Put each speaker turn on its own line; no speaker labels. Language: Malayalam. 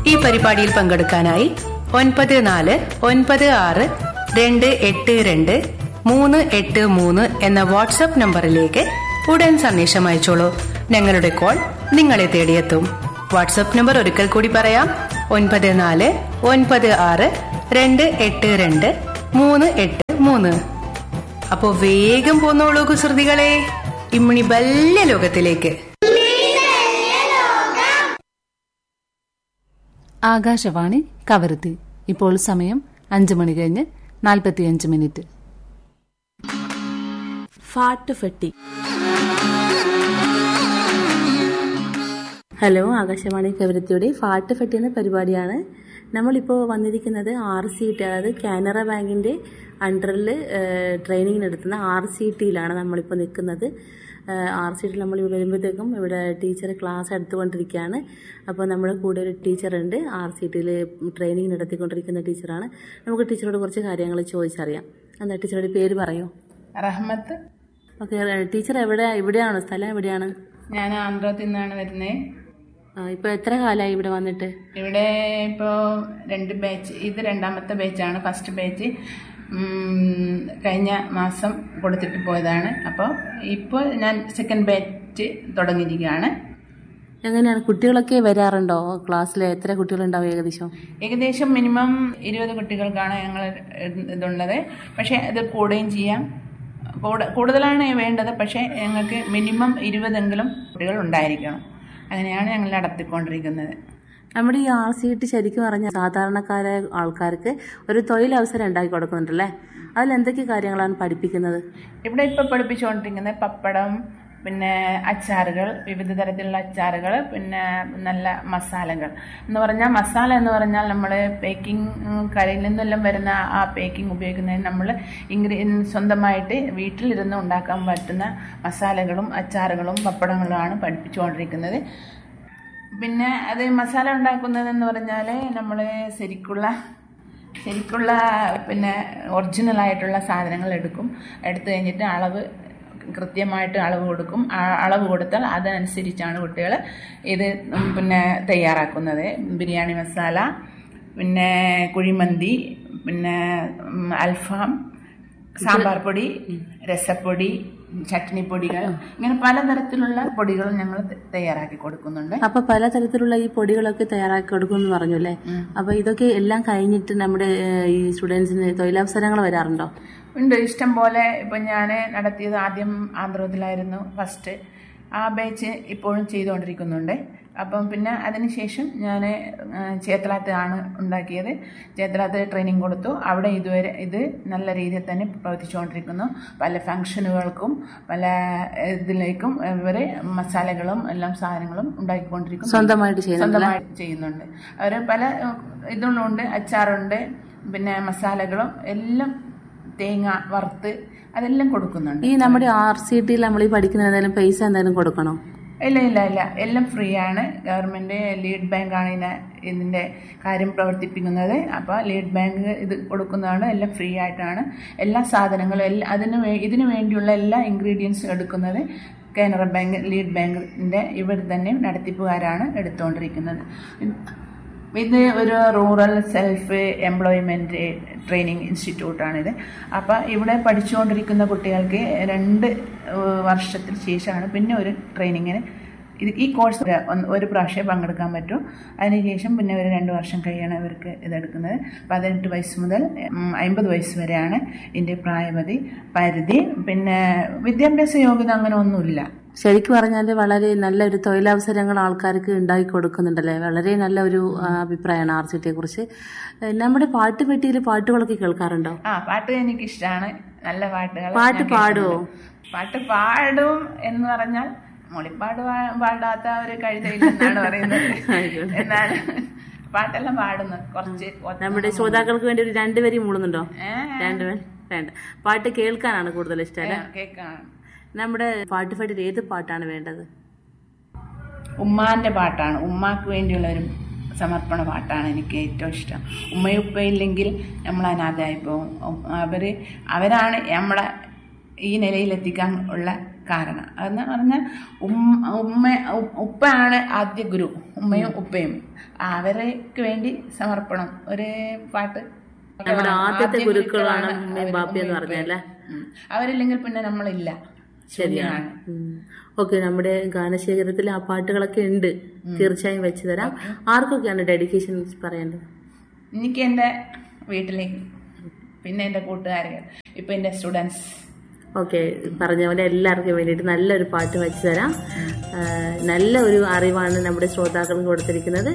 ഈ പരിപാടിയിൽ പങ്കെടുക്കാനായി ഒൻപത് നാല് ഒൻപത് ആറ് രണ്ട് എട്ട് രണ്ട് മൂന്ന് എട്ട് മൂന്ന് എന്ന വാട്സ്ആപ്പ് നമ്പറിലേക്ക് ഉടൻ സന്ദേശം അയച്ചോളൂ ഞങ്ങളുടെ കോൾ നിങ്ങളെ തേടിയെത്തും വാട്സ്ആപ്പ് നമ്പർ ഒരിക്കൽ കൂടി പറയാം ഒൻപത് നാല് ഒൻപത് ആറ് രണ്ട് എട്ട് രണ്ട് മൂന്ന് എട്ട് മൂന്ന് അപ്പോ വേഗം പോന്നോളൂ കുസൃതികളെ ഇമ്മിണി വല്യ ലോകത്തിലേക്ക്
ആകാശവാണി കവരത്തി ഇപ്പോൾ സമയം അഞ്ചു മണി കഴിഞ്ഞ് നാൽപ്പത്തിയഞ്ച് മിനിറ്റ്
ഫാട്ടുഫെട്ടി ഹലോ ആകാശവാണി കവരത്തിയുടെ ഫാട്ടുഫെട്ടി എന്ന പരിപാടിയാണ് നമ്മളിപ്പോൾ വന്നിരിക്കുന്നത് ആർ സി ടി അതായത് കാനറ ബാങ്കിൻ്റെ അണ്ടറിൽ ട്രെയിനിങ് നടത്തുന്ന ആർ സി ടിയിലാണ് നമ്മളിപ്പോൾ നിൽക്കുന്നത് ആർ സി ടിയിൽ നമ്മൾ ഇവിടെ വരുമ്പോഴത്തേക്കും ഇവിടെ ടീച്ചർ ക്ലാസ് എടുത്തുകൊണ്ടിരിക്കുകയാണ് അപ്പോൾ നമ്മുടെ കൂടെ ഒരു ടീച്ചറുണ്ട് ആർ സി ടിയിൽ ട്രെയിനിങ് നടത്തിക്കൊണ്ടിരിക്കുന്ന ടീച്ചറാണ് നമുക്ക് ടീച്ചറോട് കുറച്ച് കാര്യങ്ങൾ ചോദിച്ചറിയാം എന്താ ടീച്ചറുടെ പേര് പറയൂ
റഹ്മത്ത്
ഓക്കെ ടീച്ചർ എവിടെ എവിടെയാണോ സ്ഥലം എവിടെയാണ്
ഞാൻ ആന്ധ്രത്തിൽ നിന്നാണ് വരുന്നത്
ഇപ്പോൾ എത്ര കാലമായി ഇവിടെ വന്നിട്ട്
ഇവിടെ ഇപ്പോൾ രണ്ട് ബാച്ച് ഇത് രണ്ടാമത്തെ ബാച്ചാണ് ഫസ്റ്റ് ബാച്ച് കഴിഞ്ഞ മാസം കൊടുത്തിട്ട് പോയതാണ് അപ്പോൾ ഇപ്പോൾ ഞാൻ സെക്കൻഡ് ബാച്ച് തുടങ്ങിയിരിക്കുകയാണ്
എങ്ങനെയാണ് കുട്ടികളൊക്കെ വരാറുണ്ടോ ക്ലാസ്സിൽ എത്ര കുട്ടികളുണ്ടാവും ഏകദേശം
ഏകദേശം മിനിമം ഇരുപത് കുട്ടികൾക്കാണ് ഞങ്ങൾ ഇതുള്ളത് പക്ഷേ അത് കൂടുകയും ചെയ്യാം കൂട- കൂടുതലാണ് വേണ്ടത് പക്ഷേ ഞങ്ങൾക്ക് മിനിമം ഇരുപതെങ്കിലും കുട്ടികൾ ഉണ്ടായിരിക്കണം അങ്ങനെയാണ് ഞങ്ങൾ നടത്തിക്കൊണ്ടിരിക്കുന്നത്
നമ്മുടെ ഈ ആർ സി ടി ശരിക്കും പറഞ്ഞ സാധാരണക്കാരായ ആൾക്കാർക്ക് ഒരു തൊഴിലവസരം ഉണ്ടാക്കി കൊടുക്കുന്നുണ്ടല്ലേ അതിൽ എന്തൊക്കെ കാര്യങ്ങളാണ് പഠിപ്പിക്കുന്നത്
ഇവിടെ ഇപ്പോൾ പഠിപ്പിച്ചുകൊണ്ടിരിക്കുന്നത് പപ്പടം പിന്നെ അച്ചാറുകൾ വിവിധ തരത്തിലുള്ള അച്ചാറുകൾ പിന്നെ നല്ല മസാലകൾ എന്ന് പറഞ്ഞാൽ മസാല എന്ന് പറഞ്ഞാൽ നമ്മൾ പേക്കിംഗ് കടയിൽ നിന്നെല്ലാം വരുന്ന ആ പേക്കിംഗ് ഉപയോഗിക്കുന്നതിന് നമ്മൾ ഇൻഗ്രീ സ്വന്തമായിട്ട് വീട്ടിലിരുന്ന് ഉണ്ടാക്കാൻ പറ്റുന്ന മസാലകളും അച്ചാറുകളും പപ്പടങ്ങളുമാണ് പഠിപ്പിച്ചുകൊണ്ടിരിക്കുന്നത് പിന്നെ അത് മസാല ഉണ്ടാക്കുന്നതെന്ന് പറഞ്ഞാൽ നമ്മൾ ശരിക്കുള്ള ശരിക്കുള്ള പിന്നെ ഒറിജിനൽ ആയിട്ടുള്ള സാധനങ്ങൾ എടുക്കും എടുത്തു കഴിഞ്ഞിട്ട് അളവ് കൃത്യമായിട്ട് അളവ് കൊടുക്കും ആ അളവ് കൊടുത്താൽ അതനുസരിച്ചാണ് കുട്ടികൾ ഇത് ഉം പിന്നെ തയ്യാറാക്കുന്നത് ബിരിയാണി മസാല പിന്നെ കുഴിമന്തി പിന്നെ ഉം, അൽഫാം സാമ്പാർ പൊടി രസപ്പൊടി ചട്നിപ്പൊടികൾ ഇങ്ങനെ പലതരത്തിലുള്ള പൊടികൾ ഞങ്ങൾ ത- തയ്യാറാക്കി കൊടുക്കുന്നുണ്ട്
അപ്പൊ പലതരത്തിലുള്ള ഈ പൊടികളൊക്കെ തയ്യാറാക്കി കൊടുക്കുമെന്ന് പറഞ്ഞു അല്ലേ അപ്പൊ ഇതൊക്കെ എല്ലാം കഴിഞ്ഞിട്ട് നമ്മുടെ ഏഹ്, ഈ സ്റ്റുഡൻസിന് തൊഴിലവസരങ്ങൾ വരാറുണ്ടോ
ഉണ്ട് ഇഷ്ടം പോലെ ഇപ്പം ഞാൻ നടത്തിയത് ആദ്യം ആന്ധ്രത്തിലായിരുന്നു ഫസ്റ്റ് ആ ബാച്ച് ഇപ്പോഴും ചെയ്തുകൊണ്ടിരിക്കുന്നുണ്ട് അപ്പം പിന്നെ അതിനുശേഷം ഞാൻ ചേത്തലാത്ത് ആണ് ഉണ്ടാക്കിയത് ചേത്തലാത്ത് ട്രെയിനിങ് കൊടുത്തു അവിടെ ഇതുവരെ ഇത് നല്ല രീതിയിൽ തന്നെ പ്രവർത്തിച്ചുകൊണ്ടിരിക്കുന്നു പല ഫംഗ്ഷനുകൾക്കും പല ഇതിലേക്കും ഇവർ മസാലകളും എല്ലാം സാധനങ്ങളും ഉണ്ടാക്കിക്കൊണ്ടിരിക്കുന്നു
സ്വന്തമായിട്ട് ചെയ്യുന്നുണ്ടല്ലേ?
സ്വന്തമായിട്ട് ചെയ്യുന്നുണ്ട് അവർ പല ഇതുള്ളുണ്ട് അച്ചാറുണ്ട് പിന്നെ മസാലകളും എല്ലാം തേങ്ങ വറുത്ത് അതെല്ലാം കൊടുക്കുന്നുണ്ട്
ഈ നമ്മുടെ ആർ സി ടിയിൽ നമ്മൾ ഈ പഠിക്കുന്ന എന്തെങ്കിലും പൈസ എന്തെങ്കിലും കൊടുക്കണോ
ഇല്ല ഇല്ല ഇല്ല എല്ലാം ഫ്രീ ആണ് ഗവൺമെന്റ് ലീഡ് ബാങ്ക് ആണ് ഇതിനെ ഇതിന്റെ കാര്യം പ്രവർത്തിപ്പിക്കുന്നത് അപ്പോൾ ലീഡ് ബാങ്ക് ഇത് കൊടുക്കുന്നതാണ് എല്ലാം ഫ്രീ ആയിട്ടാണ് എല്ലാ സാധനങ്ങളും എല്ലാ അതിന് വേ- ഇതിനു വേണ്ടിയുള്ള എല്ലാ ഇൻഗ്രീഡിയൻസും എടുക്കുന്നത് കാനറ ബാങ്ക് ലീഡ് ബാങ്കിന്റെ ഇവർ തന്നെ നടത്തിപ്പുകാരാണ് എടുത്തുകൊണ്ടിരിക്കുന്നത് ഇത് ഒരു റൂറൽ സെൽഫ് എംപ്ലോയ്മെന്റ് ട്രെയിനിങ് ഇൻസ്റ്റിറ്റ്യൂട്ടാണിത് അപ്പോൾ ഇവിടെ പഠിച്ചുകൊണ്ടിരിക്കുന്ന കുട്ടികൾക്ക് രണ്ട് ഏഹ്, വർഷത്തിന് ശേഷമാണ് പിന്നെ ഒരു ട്രെയിനിങ്ങിന് ഇത് ഈ കോഴ്സ് ഒരു- ഒന്ന് ഒരു പ്രാവശ്യം പങ്കെടുക്കാൻ പറ്റും അതിനുശേഷം പിന്നെ ഒരു രണ്ട് വർഷം കഴിയാണ് ഇവർക്ക് ഇതെടുക്കുന്നത് പതിനെട്ട് വയസ്സ് മുതൽ ഉം, അമ്പത് വയസ്സ് വരെയാണ് ഇതിൻ്റെ പ്രായപതി പരിധി പിന്നെ വിദ്യാഭ്യാസ യോഗ്യത അങ്ങനെ ഒന്നുമില്ല
ശരിക്കും പറഞ്ഞാൽ വളരെ നല്ലൊരു തൊഴിലവസരങ്ങൾ ആൾക്കാർക്ക് ഉണ്ടാക്കി കൊടുക്കുന്നുണ്ടല്ലേ വളരെ നല്ല ഒരു ആ, അഭിപ്രായമാണ് ആർ സി ടിയെ കുറിച്ച് ഏഹ്, നമ്മുടെ പാട്ടുപെട്ടിയിൽ പാട്ടുകളൊക്കെ കേൾക്കാറുണ്ടോ
ആ പാട്ട് എനിക്കിഷ്ടമാണ് നല്ല പാട്ടുകൾ
പാട്ട്
ഞാൻ
പാടുവോ?
കേൾക്കുന്നുണ്ട്. പാട്ട് പാടും എന്ന് പറഞ്ഞാൽ മൊളിപ്പാട് പാ- പാടാത്ത ഒരു കഴുതയില്ലെന്നാണ് പറയുന്നത് എന്നാൽ പാട്ടെല്ലാം പാടുന്നു കുറച്ച് ഒ-
നമ്മുടെ ശ്രോതാക്കൾക്ക് വേണ്ടി ഒരു രണ്ടുപേരും മൂളുന്നുണ്ടോ
ഏ,
രണ്ടുപേരും വേണ്ട പാട്ട് കേൾക്കാനാണ് കൂടുതൽ ഇഷ്ടം അല്ലേ
കേൾക്കാം
നമ്മുടെ പാട്ടുപെട്ടിയിൽ ഏത് പാട്ടാണ് വേണ്ടത്
ഉമ്മാന്റെ പാട്ടാണ് ഉമ്മാക്ക് വേണ്ടിയുള്ള ഒരു സമർപ്പണ പാട്ടാണ് എനിക്ക് ഏറ്റവും ഇഷ്ടം ഉമ്മയുപ്പയില്ലെങ്കിൽ നമ്മൾ അനാഥയായി പോകും ഉം, അവര് അവരാണ് നമ്മളെ ഈ നിലയിലെത്തിക്കാൻ ഉള്ള കാരണം അതെന്ന് പറഞ്ഞാൽ ഉമ്മ ഉമ്മ ഉ- ഉപ്പയാണ് ആദ്യ ഗുരു ഉമ്മയും ഉപ്പയും അവർക്ക് വേണ്ടി സമർപ്പണം ഒരു പാട്ട്
നമ്മുടെ ആദ്യത്തെ
ആദ്യ
ഗുരുക്കളാണ്
ഗുരുക്കളാണ്
ഉമ്മയും
അവര്
ബാപ്പയും എന്ന്
ഉമ്മയും
പറഞ്ഞല്ലേ
ഉം. അവരില്ലെങ്കിൽ പിന്നെ നമ്മളില്ല ശരിയാണ്
ഓക്കെ നമ്മുടെ ഗാനശേഖരത്തിൽ ആ പാട്ടുകളൊക്കെ ഉണ്ട് തീർച്ചയായും വെച്ച് തരാം ആർക്കൊക്കെയാണ് ഡെഡിക്കേഷൻ പറയേണ്ടത്
എനിക്ക് എൻ്റെ വീട്ടിലേക്ക് പിന്നെ എൻ്റെ കൂട്ടുകാരികൾ ഇപ്പം എൻ്റെ സ്റ്റുഡൻസ്
ഓക്കെ പറഞ്ഞ പോലെ എല്ലാവർക്കും വേണ്ടിയിട്ട് നല്ലൊരു പാട്ട് വെച്ച് തരാം ആ, നല്ല ഒരു അറിവാണ് നമ്മുടെ ശ്രോതാക്കൾക്ക് കൊടുത്തിരിക്കുന്നത്